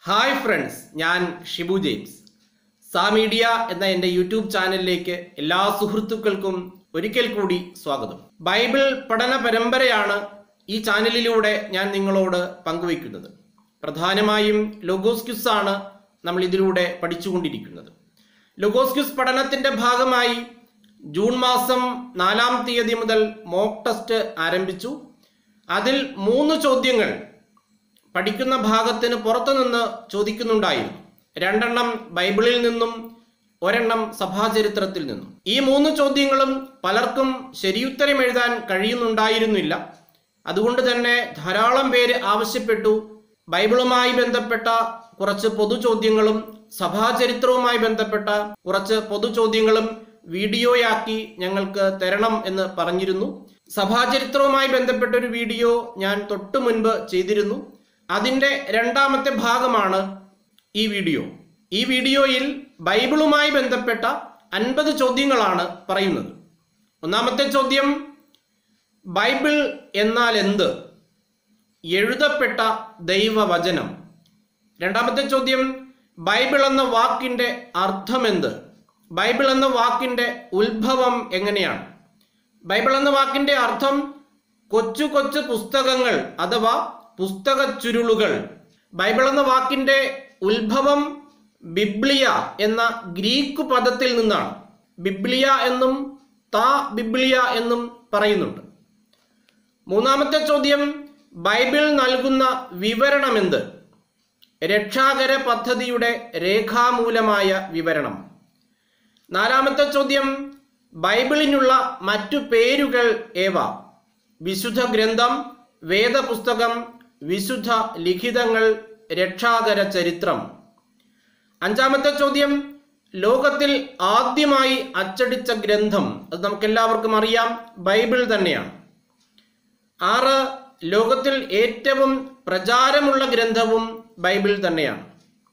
hi friends ഞാൻ Shibu James സാ media എന്ന എൻ്റെ യൂട്യൂബ് ചാനലിലേക്ക് എല്ലാ സുഹൃത്തുക്കൾക്കും ഒരിക്കൽ കൂടി സ്വാഗതം ബൈബിൾ പഠന പരമ്പരയാണ് ഈ ചാനലിലൂടെ ഞാൻ നിങ്ങളോട് പങ്കുവയ്ക്കുന്നത് പ്രധാനമായും ലൊഗോസ് ക്യുസ് ആണ് നമ്മൾ ഇതിലൂടെ പഠിച്ചുകൊണ്ടിരിക്കുന്നത് ലൊഗോസ് ക്യുസ് പഠനത്തിൻ്റെ ഭാഗമായി ജൂൺ മാസം നാലാം തീയതി മുതൽ മോക്ക് ടെസ്റ്റ് ആരംഭിച്ചു അതിൽ മൂന്ന് ചോദ്യങ്ങൾ പഠിക്കുന്ന ഭാഗത്തിന് പുറത്തുനിന്ന് ചോദിക്കുന്നുണ്ടായിരുന്നു രണ്ടെണ്ണം ബൈബിളിൽ നിന്നും ഒരെണ്ണം സഭാചരിത്രത്തിൽ നിന്നും ഈ മൂന്ന് ചോദ്യങ്ങളും പലർക്കും ശരിയുത്തരം എഴുതാൻ കഴിയുന്നുണ്ടായിരുന്നില്ല അതുകൊണ്ട് തന്നെ ധാരാളം പേര് ആവശ്യപ്പെട്ടു ബൈബിളുമായി ബന്ധപ്പെട്ട കുറച്ച് പൊതുചോദ്യങ്ങളും സഭാചരിത്രവുമായി ബന്ധപ്പെട്ട കുറച്ച് പൊതുചോദ്യങ്ങളും വീഡിയോയാക്കി ഞങ്ങൾക്ക് തരണം എന്ന് പറഞ്ഞിരുന്നു സഭാചരിത്രവുമായി ബന്ധപ്പെട്ട ഒരു വീഡിയോ ഞാൻ തൊട്ടു മുൻപ് ചെയ്തിരുന്നു അതിൻ്റെ രണ്ടാമത്തെ ഭാഗമാണ് ഈ വീഡിയോ ഈ വീഡിയോയിൽ ബൈബിളുമായി ബന്ധപ്പെട്ട അൻപത് ചോദ്യങ്ങളാണ് പറയുന്നത് ഒന്നാമത്തെ ചോദ്യം ബൈബിൾ എന്നാൽ എന്ത് എഴുതപ്പെട്ട ദൈവവചനം രണ്ടാമത്തെ ചോദ്യം ബൈബിൾ എന്ന വാക്കിൻ്റെ അർത്ഥമെന്ത് ബൈബിൾ എന്ന വാക്കിൻ്റെ ഉത്ഭവം എങ്ങനെയാണ് ബൈബിൾ എന്ന വാക്കിൻ്റെ അർത്ഥം കൊച്ചു കൊച്ചു പുസ്തകങ്ങൾ അഥവാ പുസ്തക ചുരുളുകൾ ബൈബിൾ എന്ന വാക്കിൻ്റെ ഉത്ഭവം ബിബ്ലിയ എന്ന ഗ്രീക്ക് പദത്തിൽ നിന്നാണ് ബിബ്ലിയ എന്നും താ ബിബ്ലിയ എന്നും പറയുന്നുണ്ട് മൂന്നാമത്തെ ചോദ്യം ബൈബിൾ നൽകുന്ന വിവരണമെന്ത് രക്ഷാകര പദ്ധതിയുടെ രേഖാമൂലമായ വിവരണം നാലാമത്തെ ചോദ്യം ബൈബിളിനുള്ള മറ്റു പേരുകൾ ഏവ വിശുദ്ധ ഗ്രന്ഥം വേദപുസ്തകം വിശുദ്ധ ലിഖിതങ്ങൾ രക്ഷാകര ചരിത്രം അഞ്ചാമത്തെ ചോദ്യം ലോകത്തിൽ ആദ്യമായി അച്ചടിച്ച ഗ്രന്ഥം അത് നമുക്കെല്ലാവർക്കും അറിയാം ബൈബിൾ തന്നെയാണ് ആറ് ലോകത്തിൽ ഏറ്റവും പ്രചാരമുള്ള ഗ്രന്ഥവും ബൈബിൾ തന്നെയാണ്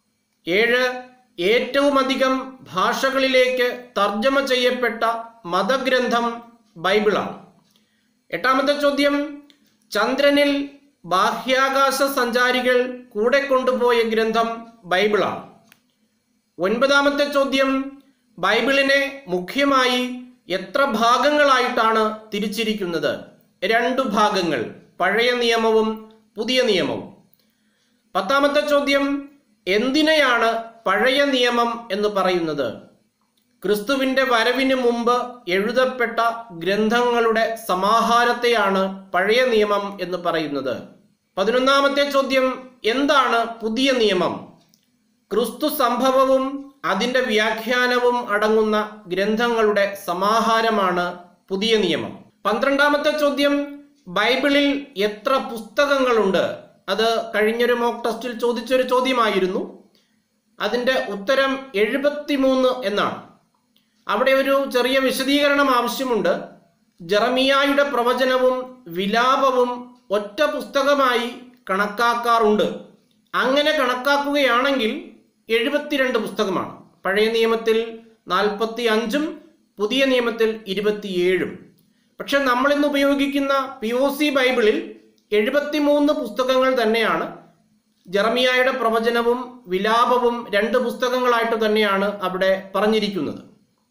ഏഴ് ഏറ്റവും അധികം ഭാഷകളിലേക്ക് തർജ്ജമ ചെയ്യപ്പെട്ട മതഗ്രന്ഥം ബൈബിളാണ് എട്ടാമത്തെ ചോദ്യം ചന്ദ്രനിൽ ബാഹ്യാകാശ സഞ്ചാരികൾ കൂടെ കൊണ്ടുപോയ ഗ്രന്ഥം ബൈബിളാണ് ഒൻപതാമത്തെ ചോദ്യം ബൈബിളിനെ മുഖ്യമായി എത്ര ഭാഗങ്ങളായിട്ടാണ് തിരിച്ചിരിക്കുന്നത് രണ്ടു ഭാഗങ്ങൾ പഴയ നിയമവും പുതിയ നിയമവും പത്താമത്തെ ചോദ്യം എന്തിനെയാണ് പഴയ നിയമം എന്ന് പറയുന്നത് ക്രിസ്തുവിന്റെ വരവിന് മുമ്പ് എഴുതപ്പെട്ട ഗ്രന്ഥങ്ങളുടെ സമാഹാരത്തെയാണ് പഴയ നിയമം എന്ന് പറയുന്നത് പതിനൊന്നാമത്തെ ചോദ്യം എന്താണ് പുതിയ നിയമം ക്രിസ്തു സംഭവവും അതിൻ്റെ വ്യാഖ്യാനവും അടങ്ങുന്ന ഗ്രന്ഥങ്ങളുടെ സമാഹാരമാണ് പുതിയ നിയമം പന്ത്രണ്ടാമത്തെ ചോദ്യം ബൈബിളിൽ എത്ര പുസ്തകങ്ങളുണ്ട് അത് കഴിഞ്ഞൊരു മോക്ക് ടെസ്റ്റിൽ ചോദിച്ചൊരു ചോദ്യമായിരുന്നു അതിൻ്റെ ഉത്തരം എഴുപത്തിമൂന്ന് എന്നാണ് അവിടെ ഒരു ചെറിയ വിശദീകരണം ആവശ്യമുണ്ട് ജറമിയായുടെ പ്രവചനവും വിലാപവും ഒറ്റ പുസ്തകമായി കണക്കാക്കാറുണ്ട് അങ്ങനെ കണക്കാക്കുകയാണെങ്കിൽ എഴുപത്തിരണ്ട് പുസ്തകമാണ് പഴയ നിയമത്തിൽ നാൽപ്പത്തി അഞ്ചും പുതിയ നിയമത്തിൽ ഇരുപത്തിയേഴും പക്ഷെ നമ്മൾ ഇന്ന് ഉപയോഗിക്കുന്ന പി ഒ സി ബൈബിളിൽ എഴുപത്തിമൂന്ന് പുസ്തകങ്ങൾ തന്നെയാണ് ജർമിയായുടെ പ്രവചനവും വിലാപവും രണ്ട് പുസ്തകങ്ങളായിട്ട് തന്നെയാണ് അവിടെ പറഞ്ഞിരിക്കുന്നത്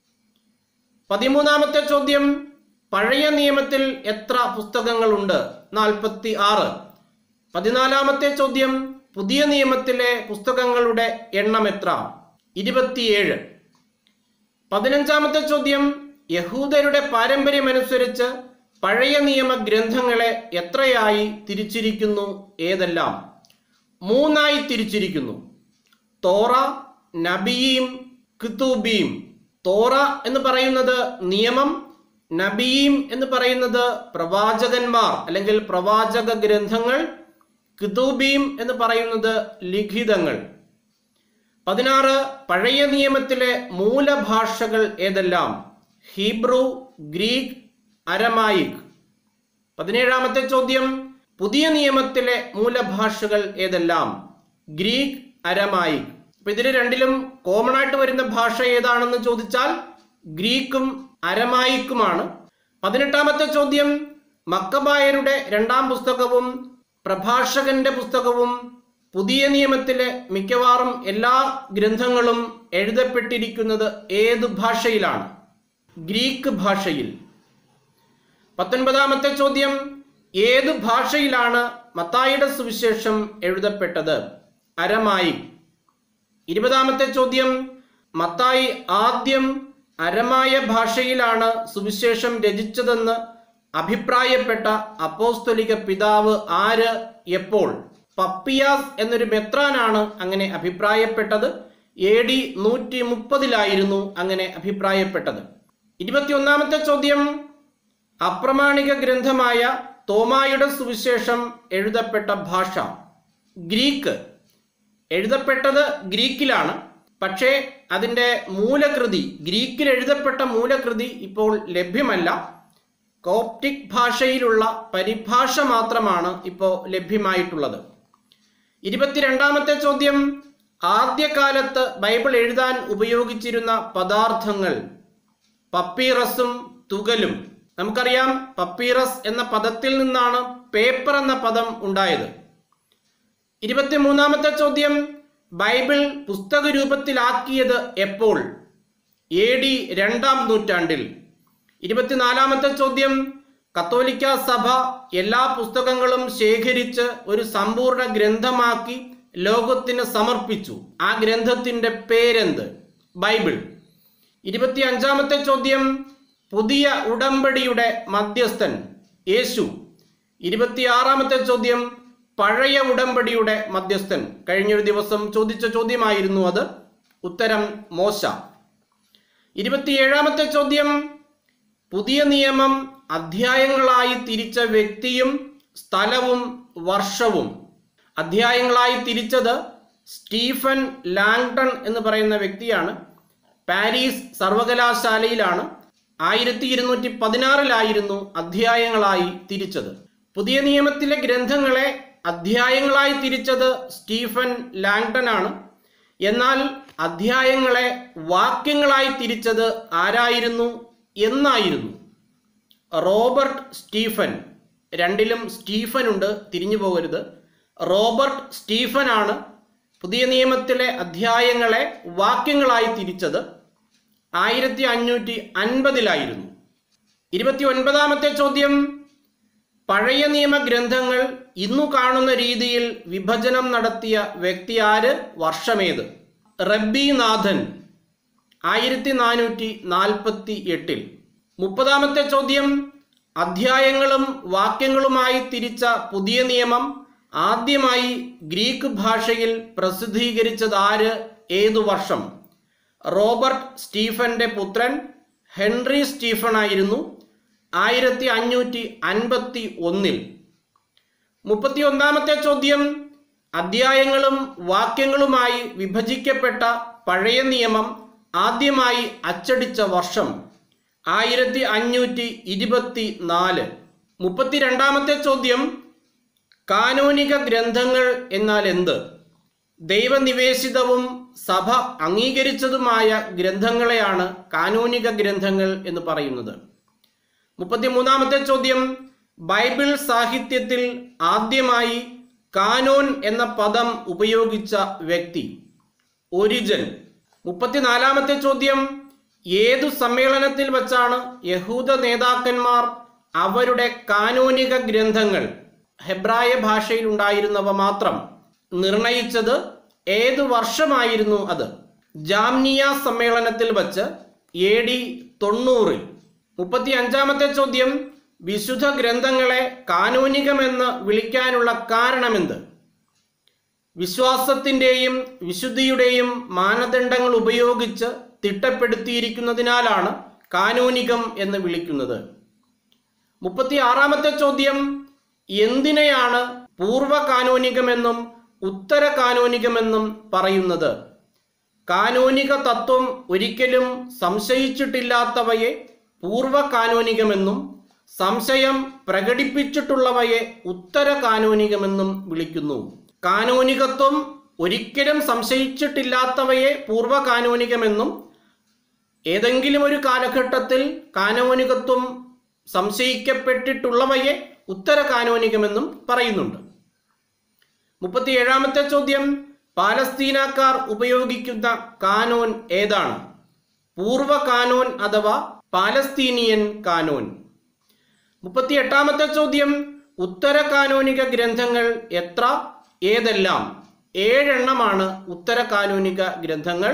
പതിമൂന്നാമത്തെ ചോദ്യം പഴയ നിയമത്തിൽ എത്ര പുസ്തകങ്ങളുണ്ട് നാൽപ്പത്തി ആറ് പതിനാലാമത്തെ ചോദ്യം പുതിയ നിയമത്തിലെ പുസ്തകങ്ങളുടെ എണ്ണം എത്ര ഇരുപത്തിയേഴ് പതിനഞ്ചാമത്തെ ചോദ്യം യഹൂദരുടെ പാരമ്പര്യമനുസരിച്ച് പഴയ നിയമ ഗ്രന്ഥങ്ങളെ എത്രയായി തിരിച്ചിരിക്കുന്നു ഏതെല്ലാം മൂന്നായി തിരിച്ചിരിക്കുന്നു തോറ നബിയീം കിത്തൂബീം തോറ എന്ന് പറയുന്നത് നിയമം നബിയീം എന്ന് പറയുന്നത് പ്രവാചകന്മാർ അല്ലെങ്കിൽ പ്രവാചക ഗ്രന്ഥങ്ങൾ കിതൂബീം എന്ന് പറയുന്നത് ലിഖിതങ്ങൾ പതിനാറ് പഴയ നിയമത്തിലെ മൂലഭാഷകൾ ഏതെല്ലാം ഹീബ്രു ഗ്രീക്ക് അരമായിക് പതിനേഴാമത്തെ ചോദ്യം പുതിയ നിയമത്തിലെ മൂലഭാഷകൾ ഏതെല്ലാം ഗ്രീക്ക് അരമായിക് അപ്പൊ ഇതിൽ രണ്ടിലും കോമൺ ആയിട്ട് വരുന്ന ഭാഷ ഏതാണെന്ന് ചോദിച്ചാൽ ഗ്രീക്കും അരമായിക്കുമാണ് പതിനെട്ടാമത്തെ ചോദ്യം മക്കബായരുടെ രണ്ടാം പുസ്തകവും പ്രഭാഷകന്റെ പുസ്തകവും പുതിയ നിയമത്തിലെ മിക്കവാറും എല്ലാ ഗ്രന്ഥങ്ങളും എഴുതപ്പെട്ടിരിക്കുന്നത് ഏത് ഭാഷയിലാണ് ഗ്രീക്ക് ഭാഷയിൽ പത്തൊൻപതാമത്തെ ചോദ്യം ഏത് ഭാഷയിലാണ് മത്തായിയുടെ സുവിശേഷം എഴുതപ്പെട്ടത് അരമായി ഇരുപതാമത്തെ ചോദ്യം മത്തായി ആദ്യം അരമായ ഭാഷയിലാണ് സുവിശേഷം രചിച്ചതെന്ന് അഭിപ്രായപ്പെട്ട അപ്പോസ്തലിക പിതാവ് ആര് എപ്പോൾ പപ്പിയാസ് എന്നൊരു മെത്രാനാണ് അങ്ങനെ അഭിപ്രായപ്പെട്ടത് എ ഡി നൂറ്റി മുപ്പതിലായിരുന്നു അങ്ങനെ അഭിപ്രായപ്പെട്ടത് ഇരുപത്തിയൊന്നാമത്തെ ചോദ്യം അപ്രമാണിക ഗ്രന്ഥമായ തോമായുടെ സുവിശേഷം എഴുതപ്പെട്ട ഭാഷ ഗ്രീക്ക് എഴുതപ്പെട്ടത് ഗ്രീക്കിലാണ് പക്ഷേ അതിൻ്റെ മൂലകൃതി ഗ്രീക്കിൽ എഴുതപ്പെട്ട മൂലകൃതി ഇപ്പോൾ ലഭ്യമല്ല കോപ്റ്റിക് ഭാഷയിലുള്ള പരിഭാഷ മാത്രമാണ് ഇപ്പോൾ ലഭ്യമായിട്ടുള്ളത് ഇരുപത്തിരണ്ടാമത്തെ ചോദ്യം ആദ്യകാലത്ത് ബൈബിൾ എഴുതാൻ ഉപയോഗിച്ചിരുന്ന പദാർത്ഥങ്ങൾ പപ്പീറസും തുകലും നമുക്കറിയാം പപ്പീറസ് എന്ന പദത്തിൽ നിന്നാണ് പേപ്പർ എന്ന പദം ഉണ്ടായത് ഇരുപത്തിമൂന്നാമത്തെ ചോദ്യം ബൈബിൾ പുസ്തക രൂപത്തിലാക്കിയത് എപ്പോൾ എ ഡി രണ്ടാം നൂറ്റാണ്ടിൽ ഇരുപത്തിനാലാമത്തെ ചോദ്യം കത്തോലിക്ക സഭ എല്ലാ പുസ്തകങ്ങളും ശേഖരിച്ച് ഒരു സമ്പൂർണ്ണ ഗ്രന്ഥമാക്കി ലോകത്തിന് സമർപ്പിച്ചു ആ ഗ്രന്ഥത്തിന്റെ പേരെന്ത് ബൈബിൾ ഇരുപത്തി അഞ്ചാമത്തെ ചോദ്യം പുതിയ ഉടമ്പടിയുടെ മധ്യസ്ഥൻ യേശു ഇരുപത്തിയാറാമത്തെ ചോദ്യം പഴയ ഉടമ്പടിയുടെ മധ്യസ്ഥൻ കഴിഞ്ഞൊരു ദിവസം ചോദിച്ച ചോദ്യമായിരുന്നു അത് ഉത്തരം മോശ ഇരുപത്തിയേഴാമത്തെ ചോദ്യം പുതിയ നിയമം അധ്യായങ്ങളായി തിരിച്ച വ്യക്തിയും സ്ഥലവും വർഷവും അധ്യായങ്ങളായി തിരിച്ചത് സ്റ്റീഫൻ ലാങ്ടൺ എന്ന് പറയുന്ന വ്യക്തിയാണ് പാരീസ് സർവകലാശാലയിലാണ് ആയിരത്തി ഇരുന്നൂറ്റി പതിനാറിലായിരുന്നു അധ്യായങ്ങളായി തിരിച്ചത് പുതിയ നിയമത്തിലെ ഗ്രന്ഥങ്ങളെ അധ്യായങ്ങളായി തിരിച്ചത് സ്റ്റീഫൻ ലാങ്ടൺ ആണ് എന്നാൽ അധ്യായങ്ങളെ വാക്യങ്ങളായി തിരിച്ചത് ആരായിരുന്നു എന്നായിരുന്നു റോബർട്ട് സ്റ്റീഫൻ രണ്ടിലും സ്റ്റീഫൻ ഉണ്ട് തിരിഞ്ഞു പോകരുത് റോബർട്ട് സ്റ്റീഫൻ ആണ് പുതിയ നിയമത്തിലെ അധ്യായങ്ങളെ വാക്യങ്ങളായി തിരിച്ചത് ആയിരത്തി അഞ്ഞൂറ്റി അൻപതിലായിരുന്നു ഇരുപത്തി ഒൻപതാമത്തെ ചോദ്യം പഴയ നിയമ ഗ്രന്ഥങ്ങൾ ഇന്നു കാണുന്ന രീതിയിൽ വിഭജനം നടത്തിയ വ്യക്തി ആര് വർഷമേത് റബ്ബിനാഥൻ ആയിരത്തി നാനൂറ്റി നാൽപ്പത്തി എട്ടിൽ മുപ്പതാമത്തെ ചോദ്യം അധ്യായങ്ങളും വാക്യങ്ങളുമായി തിരിച്ച പുതിയ നിയമം ആദ്യമായി ഗ്രീക്ക് ഭാഷയിൽ പ്രസിദ്ധീകരിച്ചത് ആര് ഏതു വർഷം റോബർട്ട് സ്റ്റീഫന്റെ പുത്രൻ ഹെൻറി സ്റ്റീഫൻ ആയിരുന്നു ആയിരത്തി അഞ്ഞൂറ്റി അൻപത്തി ഒന്നിൽ മുപ്പത്തി ഒന്നാമത്തെ ചോദ്യം അധ്യായങ്ങളും വാക്യങ്ങളുമായി വിഭജിക്കപ്പെട്ട പഴയ നിയമം ആദ്യമായി അച്ചടിച്ച വർഷം ആയിരത്തി അഞ്ഞൂറ്റി ഇരുപത്തി നാല് മുപ്പത്തിരണ്ടാമത്തെ ചോദ്യം കാനോനിക ഗ്രന്ഥങ്ങൾ എന്നാൽ എന്ത് ദൈവനിവേശിതവും സഭ അംഗീകരിച്ചതുമായ ഗ്രന്ഥങ്ങളെയാണ് കാനോനിക ഗ്രന്ഥങ്ങൾ എന്ന് പറയുന്നത് മുപ്പത്തിമൂന്നാമത്തെ ചോദ്യം ബൈബിൾ സാഹിത്യത്തിൽ ആദ്യമായി കാനോൻ എന്ന പദം ഉപയോഗിച്ച വ്യക്തി ഒരിജൻ മുപ്പത്തിനാലാമത്തെ ചോദ്യം ഏതു സമ്മേളനത്തിൽ വച്ചാണ് യഹൂദ നേതാക്കന്മാർ അവരുടെ കാനോനിക ഗ്രന്ഥങ്ങൾ ഹെബ്രായ ഭാഷയിൽ ഉണ്ടായിരുന്നവ മാത്രം നിർണയിച്ചത് ഏതു വർഷമായിരുന്നു അത് ജാംനിയ സമ്മേളനത്തിൽ വച്ച് എ ഡി തൊണ്ണൂറിൽ മുപ്പത്തി അഞ്ചാമത്തെ ചോദ്യം വിശുദ്ധ ഗ്രന്ഥങ്ങളെ കാനോനികമെന്ന് വിളിക്കാനുള്ള കാരണമെന്ത് വിശ്വാസത്തിൻ്റെയും വിശുദ്ധിയുടെയും മാനദണ്ഡങ്ങൾ ഉപയോഗിച്ച് തിട്ടപ്പെടുത്തിയിരിക്കുന്നതിനാലാണ് കാനോനികം എന്ന് വിളിക്കുന്നത് മുപ്പത്തി ആറാമത്തെ ചോദ്യം എന്തിനെയാണ് പൂർവ കാനോനികമെന്നും ഉത്തര കാനോനികമെന്നും പറയുന്നത് കാനോനിക തത്വം ഒരിക്കലും സംശയിച്ചിട്ടില്ലാത്തവയെ പൂർവ കാനോനികമെന്നും സംശയം പ്രകടിപ്പിച്ചിട്ടുള്ളവയെ ഉത്തര കാനോനികമെന്നും വിളിക്കുന്നു കാനോനികത്വം ഒരിക്കലും സംശയിച്ചിട്ടില്ലാത്തവയെ പൂർവ കാനോനികമെന്നും ഏതെങ്കിലും ഒരു കാലഘട്ടത്തിൽ കാനോനികത്വം സംശയിക്കപ്പെട്ടിട്ടുള്ളവയെ ഉത്തര കാനോനികമെന്നും പറയുന്നുണ്ട് മുപ്പത്തി ഏഴാമത്തെ ചോദ്യം പാലസ്തീനക്കാർ ഉപയോഗിക്കുന്ന കാനോൻ ഏതാണ് പൂർവ കാനോൻ അഥവാ പാലസ്തീനിയൻ കാനോൻ മുപ്പത്തി എട്ടാമത്തെ ചോദ്യം ഉത്തര കാനോനിക ഗ്രന്ഥങ്ങൾ എത്ര ഏതെല്ലാം ഏഴെണ്ണമാണ് ഉത്തര കാനോനിക ഗ്രന്ഥങ്ങൾ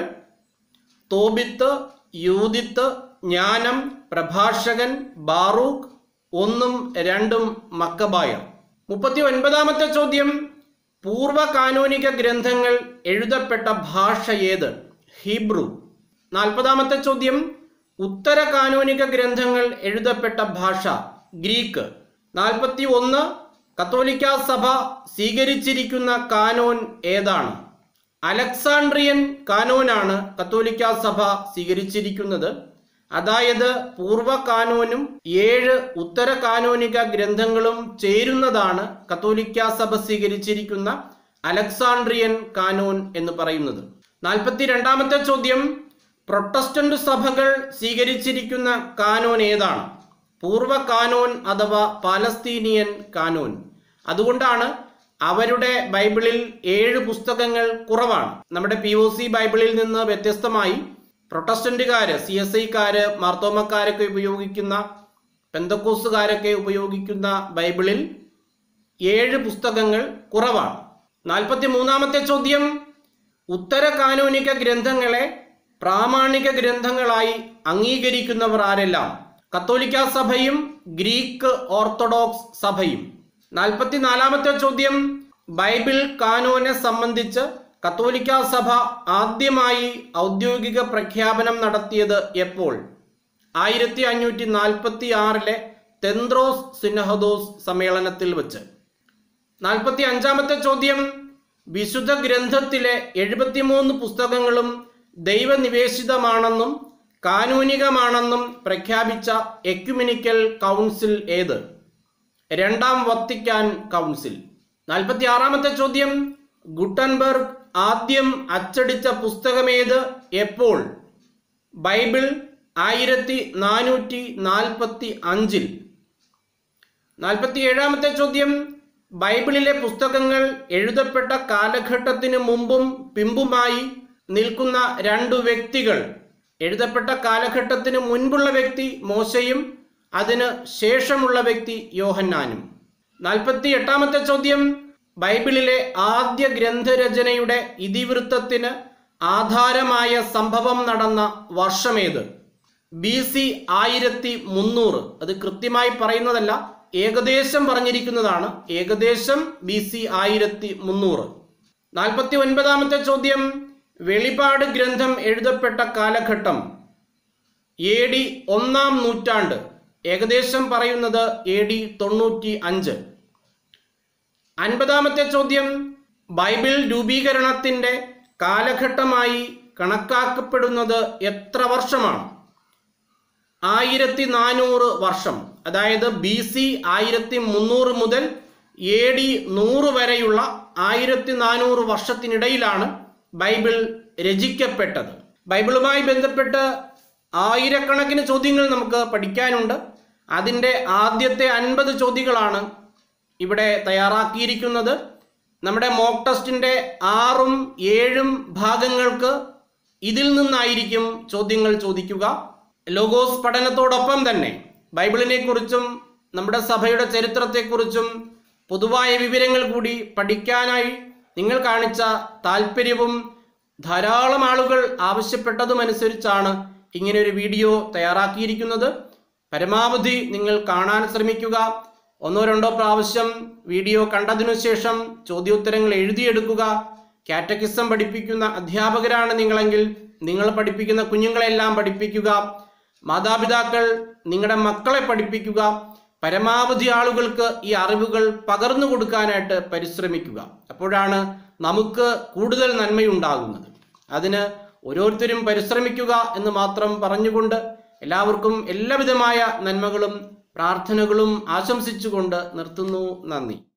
തോബിത്ത് യൂതിത്ത് ജ്ഞാനം പ്രഭാഷകൻ ബാറൂഖ് ഒന്നും രണ്ടും മക്കബായർ മുപ്പത്തി ഒൻപതാമത്തെ ചോദ്യം പൂർവ കാനോനിക ഗ്രന്ഥങ്ങൾ എഴുതപ്പെട്ട ഭാഷ ഏത് ഹീബ്രു നാൽപ്പതാമത്തെ ചോദ്യം ഉത്തര കാനോനിക ഗ്രന്ഥങ്ങൾ എഴുതപ്പെട്ട ഭാഷ ഗ്രീക്ക് നാൽപ്പത്തി ഒന്ന് കത്തോലിക്ക സഭ സ്വീകരിച്ചിരിക്കുന്ന കാനോൻ ഏതാണ് അലക്സാണ്ട്രിയൻ കാനോനാണ് കത്തോലിക്ക സഭ സ്വീകരിച്ചിരിക്കുന്നത് അതായത് പൂർവ കാനോനും ഏഴ് ഉത്തര കാനോനിക ഗ്രന്ഥങ്ങളും ചേരുന്നതാണ് കത്തോലിക്ക സഭ സ്വീകരിച്ചിരിക്കുന്ന അലക്സാണ്ട്രിയൻ കാനോൻ എന്ന് പറയുന്നത് നാൽപ്പത്തി രണ്ടാമത്തെ ചോദ്യം പ്രൊട്ടസ്റ്റന്റ് സഭകൾ സ്വീകരിച്ചിരിക്കുന്ന കാനോൻ ഏതാണ് പൂർവ കാനോൻ അഥവാ പാലസ്തീനിയൻ കാനോൻ അതുകൊണ്ടാണ് അവരുടെ ബൈബിളിൽ ഏഴ് പുസ്തകങ്ങൾ കുറവാണ് നമ്മുടെ പി ഒ സി ബൈബിളിൽ നിന്ന് വ്യത്യസ്തമായി പ്രൊട്ടസ്റ്റന്റുകാര് സി എസ് ഐക്കാര് മാർത്തോമക്കാരൊക്കെ ഉപയോഗിക്കുന്ന പെന്തക്കോസുകാരൊക്കെ ഉപയോഗിക്കുന്ന ബൈബിളിൽ ഏഴ് പുസ്തകങ്ങൾ കുറവാണ് നാൽപ്പത്തി മൂന്നാമത്തെ ചോദ്യം ഉത്തര കാനോനിക ഗ്രന്ഥങ്ങളെ പ്രാമാണിക ഗ്രന്ഥങ്ങളായി അംഗീകരിക്കുന്നവർ ആരെല്ലാം കത്തോലിക്ക സഭയും ഗ്രീക്ക് ഓർത്തഡോക്സ് സഭയും നാൽപ്പത്തിനാലാമത്തെ ചോദ്യം ബൈബിൾ കാനോനെ സംബന്ധിച്ച് കത്തോലിക്ക സഭ ആദ്യമായി ഔദ്യോഗിക പ്രഖ്യാപനം നടത്തിയത് എപ്പോൾ ആയിരത്തി അഞ്ഞൂറ്റി നാൽപ്പത്തി ആറിലെ തെന്ത്രോസ് സിനഹദോസ് സമ്മേളനത്തിൽ വെച്ച് നാൽപ്പത്തി അഞ്ചാമത്തെ ചോദ്യം വിശുദ്ധ ഗ്രന്ഥത്തിലെ എഴുപത്തിമൂന്ന് പുസ്തകങ്ങളും ദൈവനിവേശിതമാണെന്നും കാനൂനികമാണെന്നും പ്രഖ്യാപിച്ച എക്യുമിനിക്കൽ കൗൺസിൽ ഏത് രണ്ടാം വത്തിക്കാൻ കൗൺസിൽ നാൽപ്പത്തി ആറാമത്തെ ചോദ്യം ഗുട്ടൻബർഗ് ആദ്യം അച്ചടിച്ച പുസ്തകമേത് എപ്പോൾ ബൈബിൾ ആയിരത്തി നാനൂറ്റി നാൽപ്പത്തി അഞ്ചിൽ നാൽപ്പത്തി ഏഴാമത്തെ ചോദ്യം ബൈബിളിലെ പുസ്തകങ്ങൾ എഴുതപ്പെട്ട കാലഘട്ടത്തിന് മുമ്പും പിമ്പുമായി നിൽക്കുന്ന രണ്ടു വ്യക്തികൾ എഴുതപ്പെട്ട കാലഘട്ടത്തിന് മുൻപുള്ള വ്യക്തി മോശയും അതിന് ശേഷമുള്ള വ്യക്തി യോഹന്നാനും നാൽപ്പത്തി എട്ടാമത്തെ ചോദ്യം ബൈബിളിലെ ആദ്യ ഗ്രന്ഥരചനയുടെ ഇതിവൃത്തത്തിന് ആധാരമായ സംഭവം നടന്ന വർഷമേത് ബി സി ആയിരത്തി മുന്നൂറ് അത് കൃത്യമായി പറയുന്നതല്ല ഏകദേശം പറഞ്ഞിരിക്കുന്നതാണ് ഏകദേശം ബി സി ആയിരത്തി മുന്നൂറ് നാൽപ്പത്തി ഒൻപതാമത്തെ ചോദ്യം വെളിപാട് ഗ്രന്ഥം എഴുതപ്പെട്ട കാലഘട്ടം എ ഡി ഒന്നാം നൂറ്റാണ്ട് ഏകദേശം പറയുന്നത് എ ഡി തൊണ്ണൂറ്റി അഞ്ച് അൻപതാമത്തെ ചോദ്യം ബൈബിൾ രൂപീകരണത്തിന്റെ കാലഘട്ടമായി കണക്കാക്കപ്പെടുന്നത് എത്ര വർഷമാണ് ആയിരത്തി നാനൂറ് വർഷം അതായത് ബി സി ആയിരത്തി മുന്നൂറ് മുതൽ എ ഡി നൂറ് വരെയുള്ള ആയിരത്തി നാനൂറ് വർഷത്തിനിടയിലാണ് ബൈബിൾ രചിക്കപ്പെട്ടത് ബൈബിളുമായി ബന്ധപ്പെട്ട് ആയിരക്കണക്കിന് ചോദ്യങ്ങൾ നമുക്ക് പഠിക്കാനുണ്ട് അതിൻ്റെ ആദ്യത്തെ അൻപത് ചോദ്യങ്ങളാണ് ഇവിടെ തയ്യാറാക്കിയിരിക്കുന്നത് നമ്മുടെ മോക്ക് ടെസ്റ്റിൻ്റെ ആറും ഏഴും ഭാഗങ്ങൾക്ക് ഇതിൽ നിന്നായിരിക്കും ചോദ്യങ്ങൾ ചോദിക്കുക ലോഗോസ് പഠനത്തോടൊപ്പം തന്നെ ബൈബിളിനെ കുറിച്ചും നമ്മുടെ സഭയുടെ ചരിത്രത്തെക്കുറിച്ചും പൊതുവായ വിവരങ്ങൾ കൂടി പഠിക്കാനായി നിങ്ങൾ കാണിച്ച താല്പര്യവും ധാരാളം ആളുകൾ ആവശ്യപ്പെട്ടതുമനുസരിച്ചാണ് ഇങ്ങനെ ഒരു വീഡിയോ തയ്യാറാക്കിയിരിക്കുന്നത് പരമാവധി നിങ്ങൾ കാണാൻ ശ്രമിക്കുക ഒന്നോ രണ്ടോ പ്രാവശ്യം വീഡിയോ കണ്ടതിനു ശേഷം ചോദ്യോത്തരങ്ങൾ എഴുതിയെടുക്കുക കാറ്റക്കിസം പഠിപ്പിക്കുന്ന അധ്യാപകരാണ് നിങ്ങളെങ്കിൽ നിങ്ങൾ പഠിപ്പിക്കുന്ന കുഞ്ഞുങ്ങളെല്ലാം പഠിപ്പിക്കുക മാതാപിതാക്കൾ നിങ്ങളുടെ മക്കളെ പഠിപ്പിക്കുക പരമാവധി ആളുകൾക്ക് ഈ അറിവുകൾ പകർന്നു കൊടുക്കാനായിട്ട് പരിശ്രമിക്കുക അപ്പോഴാണ് നമുക്ക് കൂടുതൽ നന്മയുണ്ടാകുന്നത് അതിന് ഓരോരുത്തരും പരിശ്രമിക്കുക എന്ന് മാത്രം പറഞ്ഞുകൊണ്ട് എല്ലാവർക്കും എല്ലാവിധമായ നന്മകളും പ്രാർത്ഥനകളും ആശംസിച്ചുകൊണ്ട് നിർത്തുന്നു നന്ദി